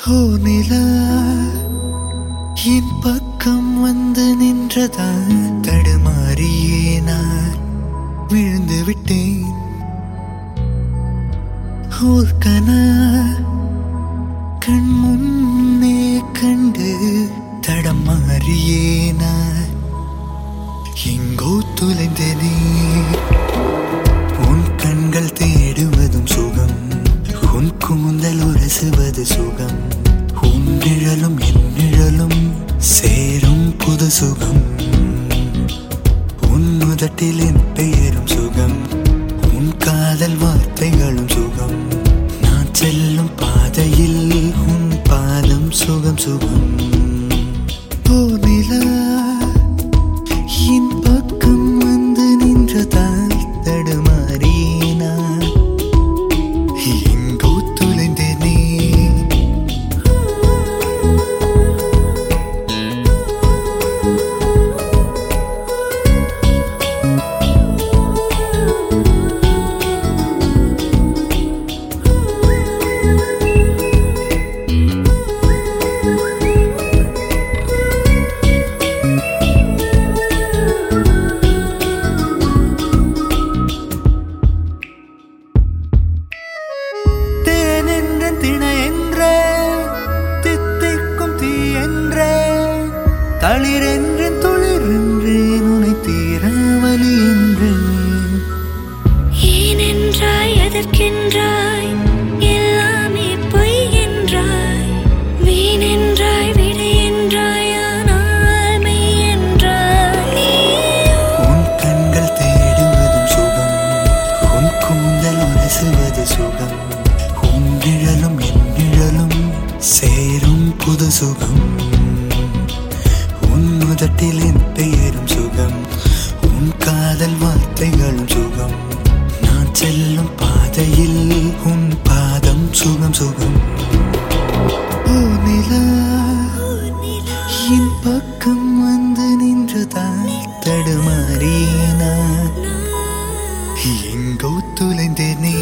ஓ நிலா என் பக்கம் வந்து நின்றதா தடுமாறியே நான் விழுந்து விட்டேன் ஓர் கனா கண் முன்னே கண்டு தடமாறியே நான் எங்கோ தொலைந்தனே உன் கண்கள் தேடுவதும் சுகம் உன் கூந்தல் உரசுவது சுகம் உன் நிழலும் என் நிழலும் சேரும் புது சுகம் உன் உதட்டில் என் பெயரும் சுகம் உன் காதல் வார்த்தைகளும் சுகம் நான் செல்லும் பாதையில் உன் பாதம் சுகம் சுகம் ஓ நிலா என் பக்கம் வந்து நின்றதால் தடுமாறினா எங்கோ தொலைந்தேனே தேன் என்ற திணை என்ற தித்திக்கும் தீ என்ற தளிர் என்ற துளிர் என்றேன் உனை தீராவலி என்றேன் ஏனென்றாய் எதற்கென்றாய் எல்லாமே பொய் என்றாய் வீணென்றாய் விடை என்றாய் ஆனால் மெய் என்றாய் உன் கண்கள் தேடுவதும் சுகம் உன் கூந்தல் உரசுவது சுகம் உன் நிழலும் என் நிழலும் சேரும் புது சுகம் உன் உதட்டில் என் பெயரும் சுகம் உன் காதல் வார்த்தைகளும் சுகம் நான் செல்லும் பாதையில் உன் பாதம் சுகம் சுகம் ஓ நிலா என் பக்கம் வந்து நின்றதால் தடுமாறினா எங்கோ தொலைந்தேனே